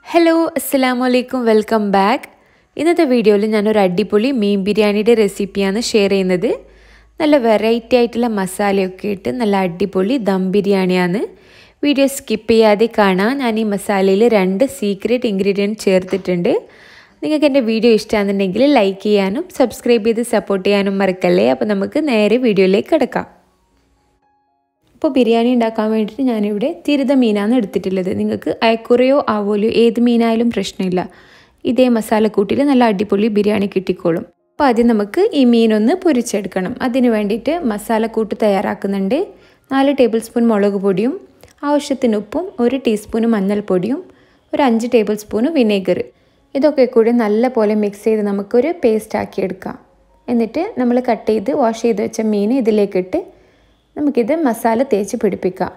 hello അസ്സലാമു അലൈക്കും welcome back ഇന്നത്തെ വീഡിയോയിൽ ഞാനൊരു അടിപൊളി മീൻ ബിരിയാണിയുടെ റെസിപ്പിയാണ് ഷെയർ ചെയ്യുന്നത് നല്ല വെറൈറ്റി ആയിട്ടുള്ള മസാലയൊക്കെ ഇട്ട് നല്ല അടിപൊളി ദം ബിരിയാണിയാണ് വീഡിയോ സ്കിപ്പ് ചെയ്യാതെ കാണാൻ ഞാൻ ഈ മസാലയിൽ രണ്ട് സീക്രട്ട് ഇൻഗ്രീഡിയൻറ്റ് ചേർത്തിട്ടുണ്ട് നിങ്ങൾക്ക് എൻ്റെ വീഡിയോ ഇഷ്ടമാണെന്നുണ്ടെങ്കിൽ ലൈക്ക് ചെയ്യാനും സബ്സ്ക്രൈബ് ചെയ്ത് സപ്പോർട്ട് ചെയ്യാനും മറക്കല്ലേ അപ്പോൾ നമുക്ക് നേരെ വീഡിയോയിലേക്ക് കിടക്കാം ഇപ്പോൾ ബിരിയാണി ഉണ്ടാക്കാൻ വേണ്ടിയിട്ട് ഞാനിവിടെ തിരുത മീനാണ് എടുത്തിട്ടുള്ളത് നിങ്ങൾക്ക് അയക്കുറയോ ആവോലയോ ഏത് മീനായാലും പ്രശ്നമില്ല ഇതേ മസാലക്കൂട്ടിൽ നല്ല അടിപൊളി ബിരിയാണി കിട്ടിക്കോളും അപ്പോൾ ആദ്യം നമുക്ക് ഈ മീനൊന്ന് പൊരിച്ചെടുക്കണം അതിന് വേണ്ടിയിട്ട് മസാലക്കൂട്ട് തയ്യാറാക്കുന്നുണ്ട് നാല് ടേബിൾ സ്പൂൺ മുളക് പൊടിയും ആവശ്യത്തിന് ഉപ്പും ഒരു ടീസ്പൂൺ മഞ്ഞൾപ്പൊടിയും ഒരു അഞ്ച് ടേബിൾ സ്പൂൺ വിനേഗർ ഇതൊക്കെ കൂടി നല്ല പോലെ മിക്സ് ചെയ്ത് നമുക്കൊരു പേസ്റ്റ് ആക്കി എടുക്കാം എന്നിട്ട് നമ്മൾ കട്ട് ചെയ്ത് വാഷ് ചെയ്ത് വെച്ച മീൻ ഇതിലേക്കിട്ട് നമുക്കിത് മസാല തേച്ച് പിടിപ്പിക്കാം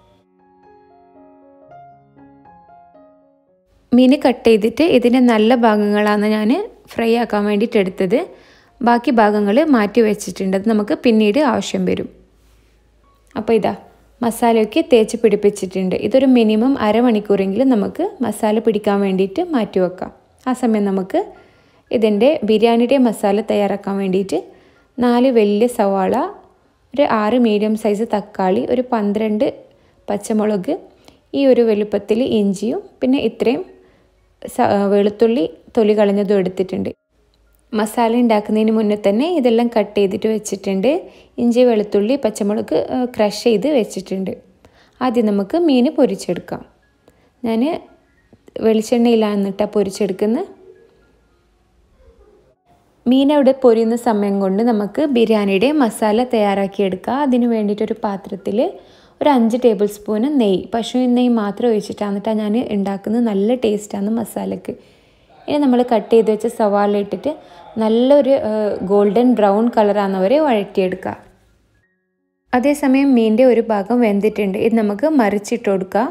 മീൻ കട്ട് ചെയ്തിട്ട് ഇതിൻ്റെ നല്ല ഭാഗങ്ങളാണ് ഞാൻ ഫ്രൈ ആക്കാൻ വേണ്ടിയിട്ട് എടുത്തത് ബാക്കി ഭാഗങ്ങൾ മാറ്റി വെച്ചിട്ടുണ്ട് അത് നമുക്ക് പിന്നീട് ആവശ്യം വരും അപ്പോൾ ഇതാ മസാലയൊക്കെ തേച്ച് പിടിപ്പിച്ചിട്ടുണ്ട് ഇതൊരു മിനിമം അരമണിക്കൂറെങ്കിലും നമുക്ക് മസാല പിടിക്കാൻ വേണ്ടിയിട്ട് മാറ്റി വെക്കാം ആ സമയം നമുക്ക് ഇതിൻ്റെ ബിരിയാണിയുടെ മസാല തയ്യാറാക്കാൻ വേണ്ടിയിട്ട് നാല് വലിയ സവാള ഒരു ആറ് മീഡിയം സൈസ് തക്കാളി ഒരു പന്ത്രണ്ട് പച്ചമുളക് ഈ ഒരു വലുപ്പത്തിൽ ഇഞ്ചിയും പിന്നെ ഇത്രയും വെളുത്തുള്ളി തൊലി കളഞ്ഞതും എടുത്തിട്ടുണ്ട് മസാല ഉണ്ടാക്കുന്നതിന് മുന്നേ തന്നെ ഇതെല്ലാം കട്ട് ചെയ്തിട്ട് വെച്ചിട്ടുണ്ട് ഇഞ്ചി വെളുത്തുള്ളി പച്ചമുളക് ക്രഷ് ചെയ്ത് വെച്ചിട്ടുണ്ട് ആദ്യം നമുക്ക് മീൻ പൊരിച്ചെടുക്കാം ഞാൻ വെളിച്ചെണ്ണയിലാണ് കേട്ടോ പൊരിച്ചെടുക്കുന്നത് മീൻ അവിടെ പൊരിയുന്ന സമയം കൊണ്ട് നമുക്ക് ബിരിയാണിയുടെ മസാല തയ്യാറാക്കിയെടുക്കാം അതിന് വേണ്ടിയിട്ടൊരു പാത്രത്തിൽ ഒരു അഞ്ച് ടേബിൾ സ്പൂണ് നെയ്യ് പശുവിൻ നെയ്യ് മാത്രം ഒഴിച്ചിട്ടാണ് എന്നിട്ടാണ് ഞാൻ ഉണ്ടാക്കുന്നത് നല്ല ടേസ്റ്റാണ് മസാലയ്ക്ക് ഇനി നമ്മൾ കട്ട് ചെയ്ത് വെച്ച സവാള ഇട്ടിട്ട് നല്ലൊരു ഗോൾഡൻ ബ്രൗൺ കളറാകുന്നവരെ വഴറ്റിയെടുക്കുക അതേസമയം മീൻ്റെ ഒരു ഭാഗം വെന്തിട്ടുണ്ട് ഇത് നമുക്ക് മറിച്ചിട്ട് കൊടുക്കാം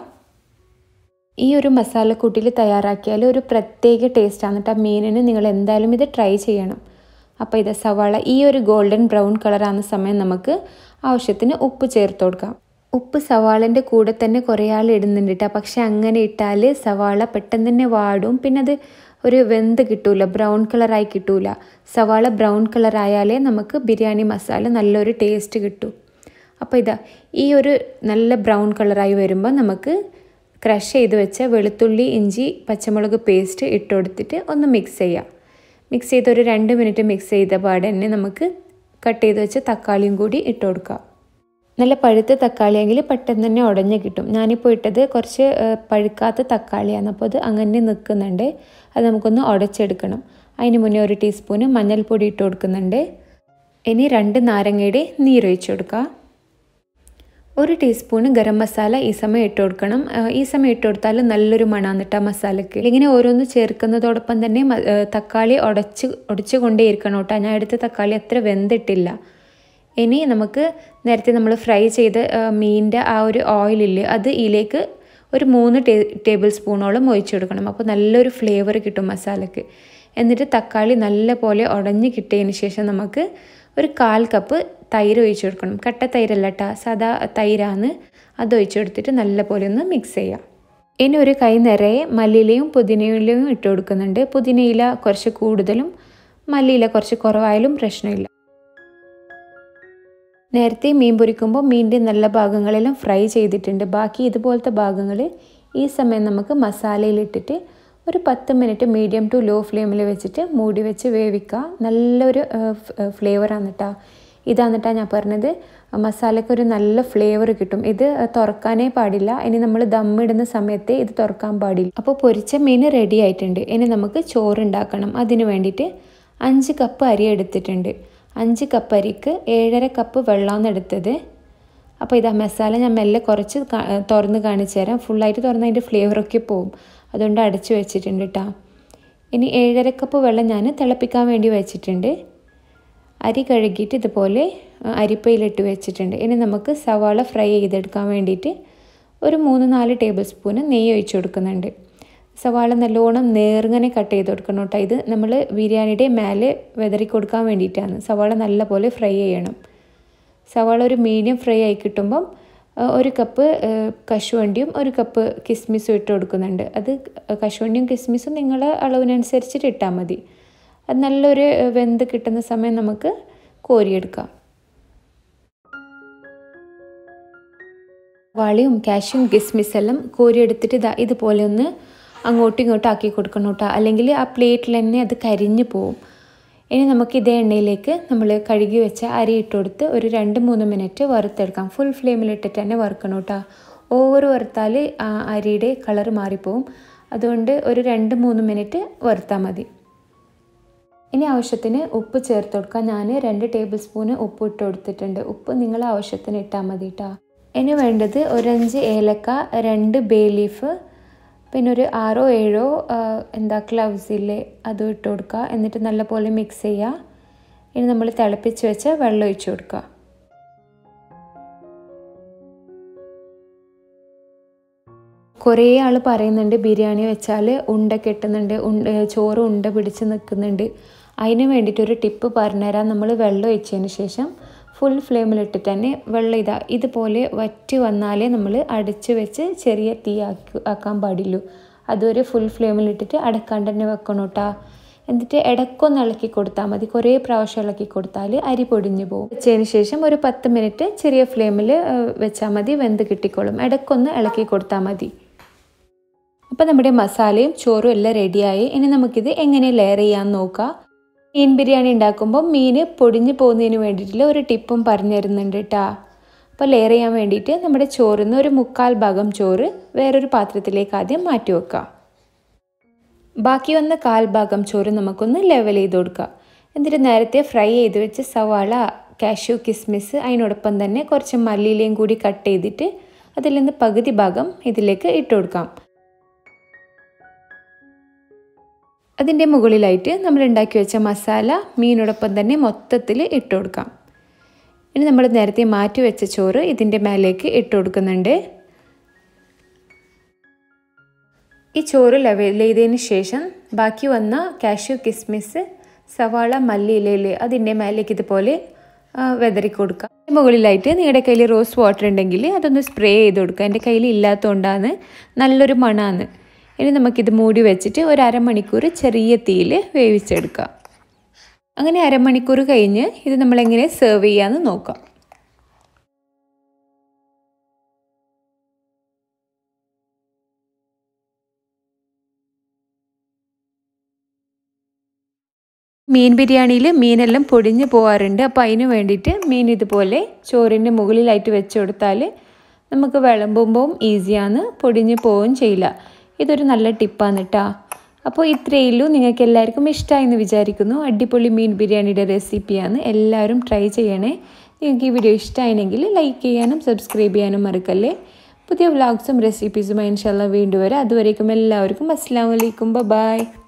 ഈ ഒരു മസാലക്കൂട്ടിൽ തയ്യാറാക്കിയാൽ ഒരു പ്രത്യേക ടേസ്റ്റാണ് കേട്ടോ മീനിന് നിങ്ങൾ എന്തായാലും ഇത് ട്രൈ ചെയ്യണം അപ്പോൾ ഇത് സവാള ഈ ഒരു ഗോൾഡൻ ബ്രൗൺ കളറാകുന്ന സമയം നമുക്ക് ആവശ്യത്തിന് ഉപ്പ് ചേർത്ത് കൊടുക്കാം ഉപ്പ് സവാളൻ്റെ കൂടെ തന്നെ കുറേ ആൾ ഇടുന്നുണ്ട് കേട്ടോ പക്ഷെ അങ്ങനെ ഇട്ടാൽ സവാള പെട്ടെന്ന് തന്നെ വാടും പിന്നെ അത് ഒരു വെന്ത് കിട്ടൂല ബ്രൗൺ കളറായി കിട്ടൂല സവാള ബ്രൗൺ കളറായാലേ നമുക്ക് ബിരിയാണി മസാല നല്ലൊരു ടേസ്റ്റ് കിട്ടൂ അപ്പോൾ ഇതാ ഈ ഒരു നല്ല ബ്രൗൺ കളറായി വരുമ്പോൾ നമുക്ക് ക്രഷ് ചെയ്ത് വെച്ച വെളുത്തുള്ളി ഇഞ്ചി പച്ചമുളക് പേസ്റ്റ് ഇട്ട് കൊടുത്തിട്ട് ഒന്ന് മിക്സ് ചെയ്യാം മിക്സ് ചെയ്ത് ഒരു രണ്ട് മിനിറ്റ് മിക്സ് ചെയ്ത പാടെ തന്നെ നമുക്ക് കട്ട് ചെയ്ത് വെച്ച തക്കാളിയും കൂടി ഇട്ട് കൊടുക്കാം നല്ല പഴുത്ത തക്കാളിയെങ്കിൽ പെട്ടെന്ന് തന്നെ ഉടഞ്ഞ് കിട്ടും ഞാനിപ്പോൾ ഇട്ടത് കുറച്ച് പഴുക്കാത്ത തക്കാളിയാണ് അപ്പോൾ അത് അങ്ങനെ നിൽക്കുന്നുണ്ട് അത് നമുക്കൊന്ന് ഉടച്ചെടുക്കണം അതിന് മുന്നേ ഒരു ടീസ്പൂണ് മഞ്ഞൾപ്പൊടി ഇട്ട് കൊടുക്കുന്നുണ്ട് ഇനി രണ്ട് നാരങ്ങയുടെ നീരൊഴിച്ച് കൊടുക്കുക ഒരു ടീസ്പൂണ് ഗരം മസാല ഈ സമയം ഇട്ട് കൊടുക്കണം ഈ സമയം ഇട്ട് കൊടുത്താൽ നല്ലൊരു മണമാണ് കേട്ടോ മസാലയ്ക്ക് ഇങ്ങനെ ഓരോന്ന് ചേർക്കുന്നതോടൊപ്പം തന്നെ തക്കാളി ഉടച്ച് ഉടച്ചു കൊണ്ടേ ഇരിക്കണം കേട്ടോ ഞാൻ എടുത്ത തക്കാളി അത്ര വെന്തിട്ടില്ല ഇനി നമുക്ക് നേരത്തെ നമ്മൾ ഫ്രൈ ചെയ്ത മീനിൻ്റെ ആ ഒരു ഓയിലില്ലേ അത് ഇതിലേക്ക് ഒരു മൂന്ന് ടേ ടേബിൾ സ്പൂണോളം ഒഴിച്ചു കൊടുക്കണം അപ്പോൾ നല്ലൊരു ഫ്ലേവർ കിട്ടും മസാലയ്ക്ക് എന്നിട്ട് തക്കാളി നല്ല പോലെ ഉടഞ്ഞ് കിട്ടിയതിന് ശേഷം നമുക്ക് ഒരു കാൽ കപ്പ് തൈര് ഒഴിച്ചു കൊടുക്കണം കട്ട തൈരല്ല കേട്ടോ സാധാ തൈരാണ് അത് ഒഴിച്ചു കൊടുത്തിട്ട് നല്ല പോലെ ഒന്ന് മിക്സ് ചെയ്യാം ഇനി ഒരു കൈ നിറയെ മല്ലിയിലയും പുതിനയിലയും ഇട്ട് കൊടുക്കുന്നുണ്ട് പുതിനയില കുറച്ച് കൂടുതലും മല്ലിയില കുറച്ച് കുറവായാലും പ്രശ്നമില്ല നേരത്തെ മീൻ പൊരിക്കുമ്പോൾ മീനിൻ്റെ നല്ല ഭാഗങ്ങളെല്ലാം ഫ്രൈ ചെയ്തിട്ടുണ്ട് ബാക്കി ഇതുപോലത്തെ ഭാഗങ്ങൾ ഈ സമയം നമുക്ക് മസാലയിലിട്ടിട്ട് ഒരു പത്ത് മിനിറ്റ് മീഡിയം ടു ലോ ഫ്ലെയിമിൽ വെച്ചിട്ട് മൂടി വെച്ച് വേവിക്കുക നല്ലൊരു ഫ്ലേവറാണ് കേട്ടോ ഇതാണ് കേട്ടോ ഞാൻ പറഞ്ഞത് മസാലയ്ക്ക് ഒരു നല്ല ഫ്ലേവർ കിട്ടും ഇത് തുറക്കാനേ പാടില്ല ഇനി നമ്മൾ ദമ്മിടുന്ന സമയത്ത് ഇത് തുറക്കാൻ പാടില്ല അപ്പോൾ പൊരിച്ച മീൻ റെഡി ആയിട്ടുണ്ട് ഇനി നമുക്ക് ചോറ് ഉണ്ടാക്കണം അതിന് വേണ്ടിയിട്ട് അഞ്ച് കപ്പ് അരി എടുത്തിട്ടുണ്ട് അഞ്ച് കപ്പ് അരിക്ക് ഏഴര കപ്പ് വെള്ളമാണ് എടുത്തത് അപ്പോൾ ഇതാ മസാല ഞാൻ മെല്ലെ കുറച്ച് തുറന്ന് കാണിച്ചു തരാം ഫുള്ളായിട്ട് തുറന്ന് അതിൻ്റെ ഫ്ലേവറൊക്കെ പോവും അതുകൊണ്ട് അടച്ചു വെച്ചിട്ടുണ്ട് കേട്ടോ ഇനി ഏഴര കപ്പ് വെള്ളം ഞാൻ തിളപ്പിക്കാൻ വേണ്ടി വെച്ചിട്ടുണ്ട് അരി കഴുകിയിട്ട് ഇതുപോലെ അരിപ്പയിലിട്ട് വെച്ചിട്ടുണ്ട് ഇനി നമുക്ക് സവാള ഫ്രൈ ചെയ്തെടുക്കാൻ വേണ്ടിയിട്ട് ഒരു മൂന്ന് നാല് ടേബിൾ സ്പൂണ് നെയ്യ് ഒഴിച്ചു കൊടുക്കുന്നുണ്ട് സവാള നല്ലോണം നേർങ്ങനെ കട്ട് ചെയ്ത് കൊടുക്കണം കേട്ടോ ഇത് നമ്മൾ ബിരിയാണിയുടെ മേലെ വെതറി കൊടുക്കാൻ വേണ്ടിയിട്ടാണ് സവാള നല്ല പോലെ ഫ്രൈ ചെയ്യണം സവാള ഒരു മീഡിയം ഫ്രൈ ആയി കിട്ടുമ്പം ഒരു കപ്പ് കശുവണ്ടിയും ഒരു കപ്പ് കിസ്മിസും ഇട്ട് കൊടുക്കുന്നുണ്ട് അത് കശുവണ്ടിയും കിസ്മിസും നിങ്ങളെ അളവിനനുസരിച്ചിട്ട് ഇട്ടാൽ മതി അത് നല്ലൊരു വെന്ത് കിട്ടുന്ന സമയം നമുക്ക് കോരിയെടുക്കാം വാളിയും കാഷ്യും കിസ്മിസ് എല്ലാം കോരിയെടുത്തിട്ട് ഇതാ ഇതുപോലെ ഒന്ന് അങ്ങോട്ടും ഇങ്ങോട്ടും ആക്കി കൊടുക്കണം കേട്ടോ അല്ലെങ്കിൽ ആ പ്ലേറ്റിൽ തന്നെ അത് കരിഞ്ഞു പോവും ഇനി നമുക്ക് ഇതേ എണ്ണയിലേക്ക് നമ്മൾ കഴുകി വെച്ച അരി ഇട്ട് കൊടുത്ത് ഒരു രണ്ട് മൂന്ന് മിനിറ്റ് വറുത്തെടുക്കാം ഫുൾ ഫ്ലെയിമിലിട്ടിട്ട് തന്നെ വറുക്കണം കേട്ടോ ഓവർ വറുത്താൽ ആ അരിയുടെ കളർ മാറിപ്പോവും അതുകൊണ്ട് ഒരു രണ്ട് മൂന്ന് മിനിറ്റ് വറുത്താൽ മതി ഇനി ആവശ്യത്തിന് ഉപ്പ് ചേർത്ത് കൊടുക്കുക ഞാൻ രണ്ട് ടേബിൾ സ്പൂണ് ഉപ്പ് ഇട്ട് കൊടുത്തിട്ടുണ്ട് ഉപ്പ് നിങ്ങളെ ആവശ്യത്തിന് ഇട്ടാൽ മതി കേട്ടോ ഇനി വേണ്ടത് ഒരഞ്ച് ഏലക്ക രണ്ട് ബേ ലീഫ് പിന്നെ ഒരു ആറോ ഏഴോ എന്താ ക്ലവ്സ് ഇല്ലേ അതും ഇട്ട് കൊടുക്കുക എന്നിട്ട് നല്ലപോലെ മിക്സ് ചെയ്യുക ഇനി നമ്മൾ തിളപ്പിച്ച് വെച്ച് വെള്ളം ഒഴിച്ച് കൊടുക്കുക കുറേ ആൾ പറയുന്നുണ്ട് ബിരിയാണി വെച്ചാൽ ഉണ്ട കെട്ടുന്നുണ്ട് ഉണ്ട ചോറ് ഉണ്ട പിടിച്ച് നിൽക്കുന്നുണ്ട് അതിന് വേണ്ടിയിട്ടൊരു ടിപ്പ് പറഞ്ഞുതരാം നമ്മൾ വെള്ളം ഒഴിച്ചതിന് ശേഷം ഫുൾ ഫ്ലെയിമിലിട്ടിട്ട് തന്നെ വെള്ളം ഇതാ ഇതുപോലെ വറ്റി വന്നാലേ നമ്മൾ അടച്ച് വെച്ച് ചെറിയ തീ ആക്കി ആക്കാൻ പാടുള്ളൂ അതുവരെ ഫുൾ ഫ്ലെയിമിലിട്ടിട്ട് അടക്കാണ്ട് തന്നെ വെക്കണം കേട്ടോ എന്നിട്ട് ഇടയ്ക്കൊന്ന് ഇളക്കി കൊടുത്താൽ മതി കുറേ പ്രാവശ്യം ഇളക്കി കൊടുത്താൽ അരി പൊടിഞ്ഞു പോകും വെച്ചതിന് ശേഷം ഒരു പത്ത് മിനിറ്റ് ചെറിയ ഫ്ലെയിമിൽ വെച്ചാൽ മതി വെന്ത് കിട്ടിക്കോളും ഇടയ്ക്കൊന്ന് ഇളക്കി കൊടുത്താൽ മതി അപ്പോൾ നമ്മുടെ മസാലയും ചോറും എല്ലാം റെഡിയായി ഇനി നമുക്കിത് എങ്ങനെ ലെയർ ചെയ്യാമെന്ന് നോക്കാം മീൻ ബിരിയാണി ഉണ്ടാക്കുമ്പോൾ മീൻ പൊടിഞ്ഞു പോകുന്നതിന് വേണ്ടിയിട്ടുള്ള ഒരു ടിപ്പും പറഞ്ഞു തരുന്നുണ്ട് കേട്ടോ അപ്പോൾ ലെയർ ചെയ്യാൻ വേണ്ടിയിട്ട് നമ്മുടെ ചോറിൽ നിന്ന് ഒരു മുക്കാൽ ഭാഗം ചോറ് വേറൊരു പാത്രത്തിലേക്ക് ആദ്യം മാറ്റി വെക്കാം ബാക്കി വന്ന കാൽ ഭാഗം ചോറ് നമുക്കൊന്ന് ലെവൽ ചെയ്ത് കൊടുക്കാം എന്നിട്ട് നേരത്തെ ഫ്രൈ ചെയ്ത് വെച്ച് സവാള കാഷ്യൂ കിസ്മിസ് അതിനോടൊപ്പം തന്നെ കുറച്ച് മല്ലിയിലയും കൂടി കട്ട് ചെയ്തിട്ട് അതിൽ നിന്ന് പകുതി ഭാഗം ഇതിലേക്ക് ഇട്ട് കൊടുക്കാം അതിൻ്റെ മുകളിലായിട്ട് നമ്മൾ ഉണ്ടാക്കി വെച്ച മസാല മീനോടൊപ്പം തന്നെ മൊത്തത്തിൽ ഇട്ട് കൊടുക്കാം ഇനി നമ്മൾ നേരത്തെ മാറ്റി വെച്ച ചോറ് ഇതിൻ്റെ മേലേക്ക് ഇട്ട് കൊടുക്കുന്നുണ്ട് ഈ ചോറ് ലെവൽ ചെയ്തതിന് ശേഷം ബാക്കി വന്ന കാഷ്യൂ കിസ്മിസ് സവാള മല്ലിയിലയിൽ അതിൻ്റെ മേലേക്ക് ഇതുപോലെ വെതറി കൊടുക്കുക മുകളിലായിട്ട് നിങ്ങളുടെ കയ്യിൽ റോസ് വാട്ടർ ഉണ്ടെങ്കിൽ അതൊന്ന് സ്പ്രേ ചെയ്ത് കൊടുക്കുക എൻ്റെ കയ്യിൽ ഇല്ലാത്തതുകൊണ്ടാണ് നല്ലൊരു മണമാണ് ഇനി നമുക്കിത് മൂടി വെച്ചിട്ട് ഒരു അരമണിക്കൂർ ചെറിയ തീയിൽ വേവിച്ചെടുക്കാം അങ്ങനെ അരമണിക്കൂർ കഴിഞ്ഞ് ഇത് നമ്മളെങ്ങനെ സെർവ് ചെയ്യാമെന്ന് നോക്കാം മീൻ ബിരിയാണിയിൽ മീനെല്ലാം പൊടിഞ്ഞു പോകാറുണ്ട് അപ്പോൾ അതിന് വേണ്ടിയിട്ട് മീൻ ഇതുപോലെ ചോറിൻ്റെ മുകളിലായിട്ട് വെച്ച് കൊടുത്താൽ നമുക്ക് വിളമ്പുമ്പോൾ ഈസിയാണ് പൊടിഞ്ഞു പോവുകയും ചെയ്യില്ല ഇതൊരു നല്ല ടിപ്പാണ് കേട്ടോ അപ്പോൾ ഇത്രയേ ഉള്ളൂ നിങ്ങൾക്ക് എല്ലാവർക്കും ഇഷ്ടമായെന്ന് വിചാരിക്കുന്നു അടിപൊളി മീൻ ബിരിയാണിയുടെ റെസിപ്പിയാണ് എല്ലാവരും ട്രൈ ചെയ്യണേ നിങ്ങൾക്ക് ഈ വീഡിയോ ഇഷ്ടമായെങ്കിൽ ലൈക്ക് ചെയ്യാനും സബ്സ്ക്രൈബ് ചെയ്യാനും മറക്കല്ലേ പുതിയ വ്ളോഗ്സും റെസിപ്പീസും ഇൻഷാല്ല വീണ്ടും വരാം അതുവരേക്കും എല്ലാവർക്കും അസ്സാം വലൈക്കും ബൈ